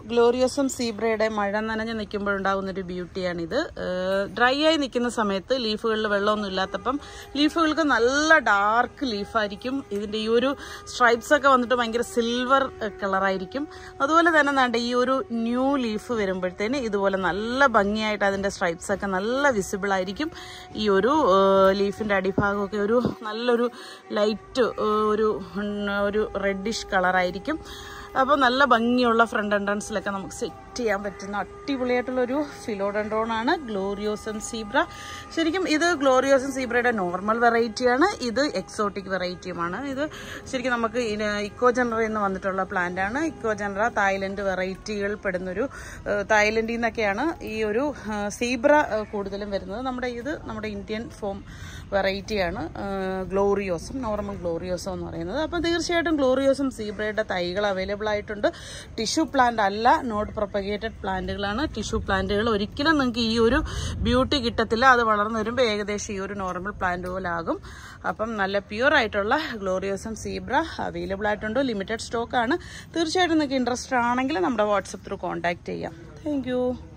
ഗ്ലോറിയസും സീബ്രയുടെ മഴ നനഞ്ഞ് നിൽക്കുമ്പോഴുണ്ടാകുന്ന ഒരു ബ്യൂട്ടിയാണിത് ഡ്രൈ ആയി നിൽക്കുന്ന സമയത്ത് ലീഫുകളിൽ വെള്ളമൊന്നും ഇല്ലാത്തപ്പം ലീഫുകൾക്ക് നല്ല ഡാർക്ക് ലീഫായിരിക്കും ഇതിന്റെ ഈ ഒരു സ്ട്രൈപ്സ് ഒക്കെ വന്നിട്ട് ഭയങ്കര സിൽവർ കളറായിരിക്കും അതുപോലെ തന്നെ വേണ്ട ഈ ഒരു ന്യൂ ലീഫ് വരുമ്പോഴത്തേന് ഇതുപോലെ നല്ല ഭംഗിയായിട്ട് അതിന്റെ സ്ട്രൈപ്സ് ഒക്കെ നല്ല വിസിബിൾ ആയിരിക്കും ഈ ഒരു ലീഫിന്റെ അടിഭാഗമൊക്കെ ഒരു നല്ലൊരു ലൈറ്റ് ഒരു ഉം, ഒരു റെഡിഷ് കളറായിരിക്കും അപ്പോൾ നല്ല ഭംഗിയുള്ള ഫ്രണ്ട് എൻട്രൻസിലൊക്കെ നമുക്ക് സെറ്റ് ചെയ്യാൻ പറ്റുന്ന അടിപൊളിയായിട്ടുള്ള ഒരു ഫിലോഡൻഡ്രോൺ ആണ് ഗ്ലോറിയോസം സീബ്ര ശരിക്കും ഇത് ഗ്ലോറിയോസം സീബ്രയുടെ നോർമൽ വെറൈറ്റിയാണ് ഇത് എക്സോട്ടിക് വെറൈറ്റിയുമാണ് ഇത് ശരിക്കും നമുക്ക് ഇക്കോ ജനറയിൽ നിന്ന് വന്നിട്ടുള്ള പ്ലാന്റ് ആണ് ഇക്കോ ജനറ തായ്ലൻഡ് വെറൈറ്റികൾ പെടുന്നൊരു ഏഹ്, തായ്ലൻഡിൽ നിന്നൊക്കെയാണ് ഈ ഒരു ഏഹ്, സീബ്ര ഏഹ്, കൂടുതലും വരുന്നത് നമ്മുടെ ഇത് നമ്മുടെ ഇന്ത്യൻ ഫോം വെറൈറ്റിയാണ് ഗ്ലോറിയോസും നോർമൽ ഗ്ലോറിയോസും എന്ന് പറയുന്നത് അപ്പോൾ തീർച്ചയായിട്ടും ഗ്ലോറിയോസും സീബ്രയുടെ തൈകൾ അവൈലബിൾ ആയിട്ടുണ്ട് ടിഷ്യൂ പ്ലാന്റ് അല്ല നോട്ട് പ്രൊപ്പഗേറ്റഡ് പ്ലാന്റുകളാണ് ടിഷ്യൂ പ്ലാന്റുകൾ ഒരിക്കലും നിങ്ങൾക്ക് ഈ ഒരു ബ്യൂട്ടി കിട്ടത്തില്ല അത് വളർന്നു വരുമ്പോൾ ഏകദേശം ഈ ഒരു നോർമൽ പ്ലാന്റ് പോലെ ആകും അപ്പം നല്ല പ്യൂർ ആയിട്ടുള്ള ഗ്ലോറിയോസും സീബ്ര അവൈലബിൾ ആയിട്ടുണ്ട് ലിമിറ്റഡ് സ്റ്റോക്ക് ആണ് തീർച്ചയായിട്ടും നിങ്ങൾക്ക് ഇൻട്രസ്റ്റ് ആണെങ്കിൽ നമ്മുടെ വാട്സപ്പ് ത്രൂ കോൺടാക്ട് ചെയ്യാം താങ്ക്